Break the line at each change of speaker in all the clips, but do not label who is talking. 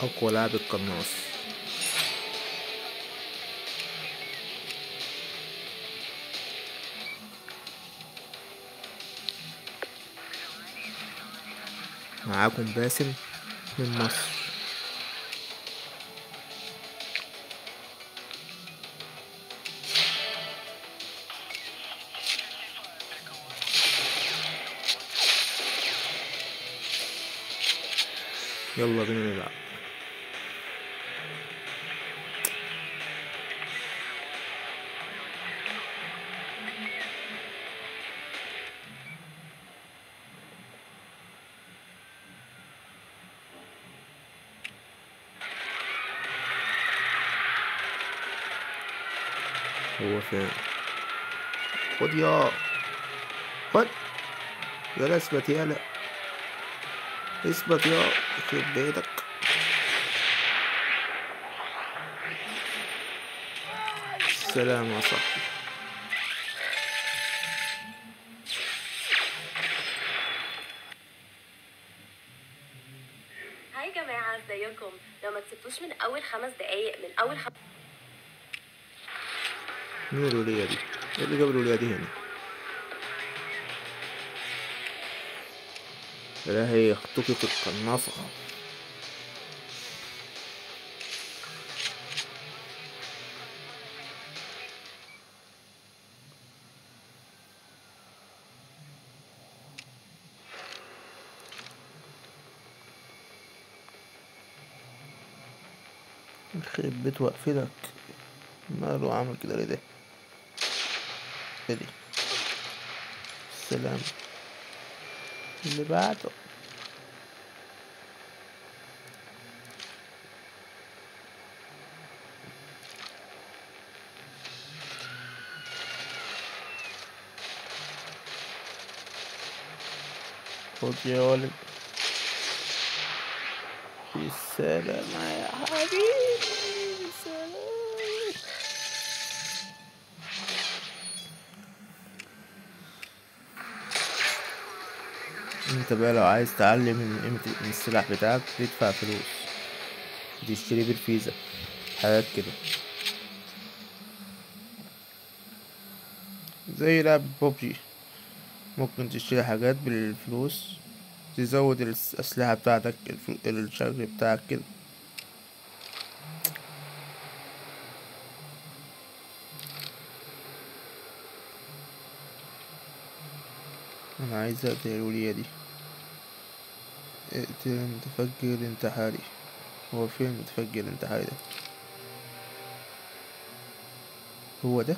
أقوى لاعب القناص معاكم باسم من مصر يلا بينا نلعب هو فين خد يا خد يلا اثبت يلا اثبت يا يخرب بيتك سلام يا صاحبي
هاي يا جماعة ازيكم لو ما كسبتوش من أول خمس دقايق من أول خمس
مين الولية دي؟ ايه اللي جاب الولية دي هنا؟ لا هي يخطوكي في القناصة يخرب بيت وقفلك ماله عامل كده ليه ده ادي السلام اللي بعده خد يا ولد بالسلام يا حبيبي بالسلام انت بقى لو عايز تعلم من قيمة من السلاح بتاعك تدفع فلوس تشتري بالفيزا حاجات كده زي لعبة بوبجي ممكن تشتري حاجات بالفلوس تزود الأسلحة بتاعتك الفل- الشكل بتاعك كده أنا عايز أقتل الولية دي اقتل المتفجر الانتحاري هو فين المتفجر الانتحاري ده هو ده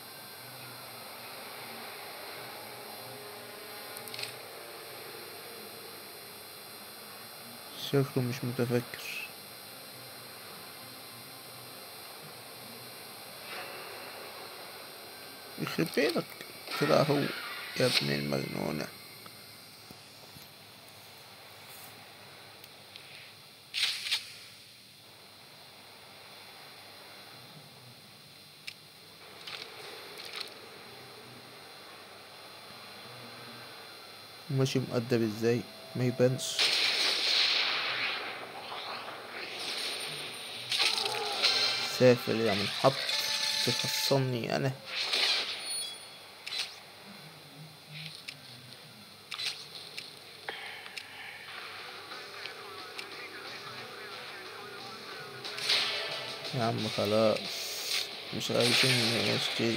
شكله مش متفكر يخرب بيتك طلع هو يا ابن المجنونة ماشي مؤدب ازاي ما يبانش سافل يعني حط تخصمني انا يا عم خلاص مش عايزين نشتري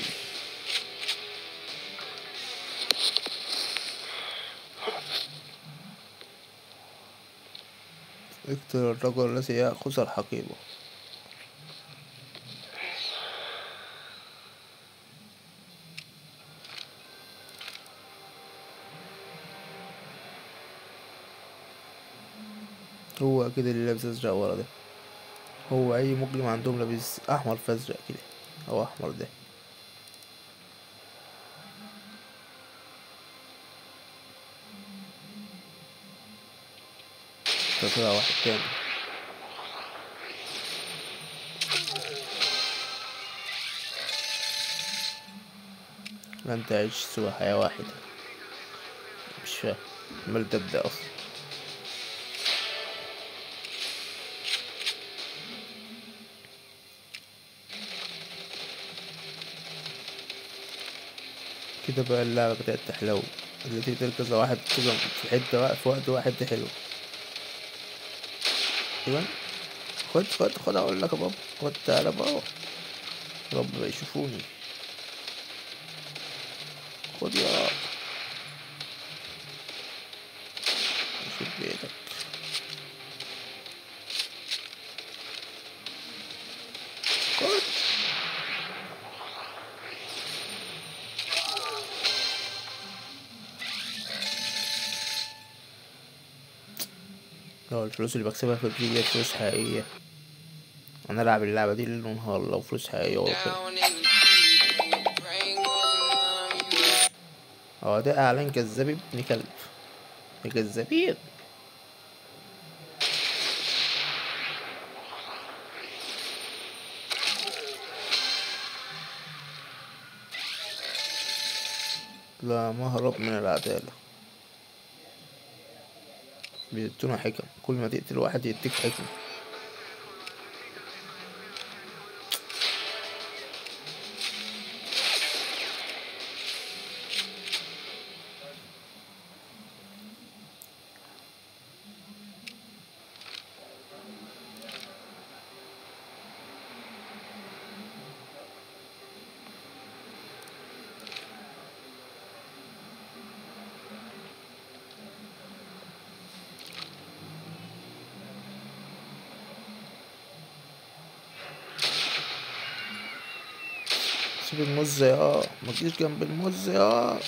اقتل الرجل الذي يأخذ الحقيبة هو أكيد اللي لابس أزرق ورا ده هو أي مجرم عندهم لابس أحمر في أزرق كده أو أحمر ده ده طلع واحد تاني لن تعيش سوى حياة واحدة مش فاهم عمال تبدأ أصلا كده بقى اللعبة بدأت تحلو اللي تقدر كذا واحد كده في حتة واحد في وقت واحد دي حلو ايوه خد خد خد اقول لك يا بابا خد تعالى بابا رب ما يشوفوني خد يا شوف بيتك خد لو الفلوس اللي بكسبها في الفيديو دي فلوس حقيقية انا العب اللعبة دي ليل ونهار لو فلوس حقيقية وكده
Down in the brain goes numb.
هو ده اعلان كذاب ابن كلب يا كذابين لا مهرب من العدالة بيدونا حكم كل ما تقتل واحد يديك حكم سيب الموز يا ما تجيش جنب الموز يا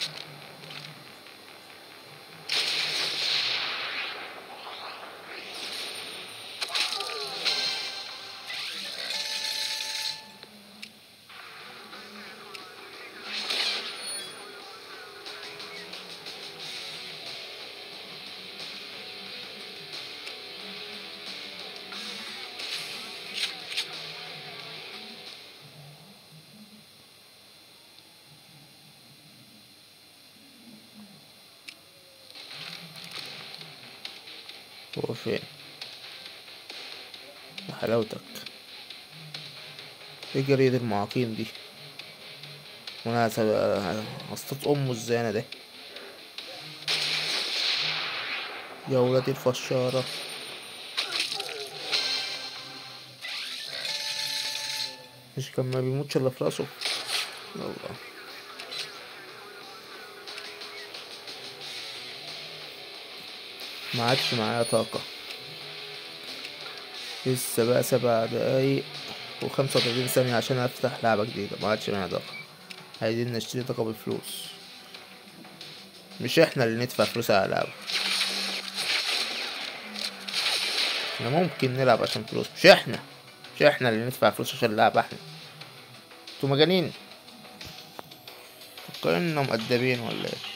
هو فين يا حلاوتك ايه جريد المعاقين دي وانا هس- هصطاد امه ازاي انا ده يا ولادي الفشارة مش كان ما بيموتش الا في راسه الله ما عادش معايا طاقة لسه بقى سبع دقايق وخمسة وتلاتين ثانية عشان أفتح لعبة جديدة ما عادش معايا طاقة عايزين نشتري طاقة بفلوس مش احنا اللي ندفع فلوس على اللعبة احنا ممكن نلعب عشان فلوس مش احنا مش احنا اللي ندفع فلوس عشان اللعبة احنا انتوا مجانين فكرنا مؤدبين ولا ايه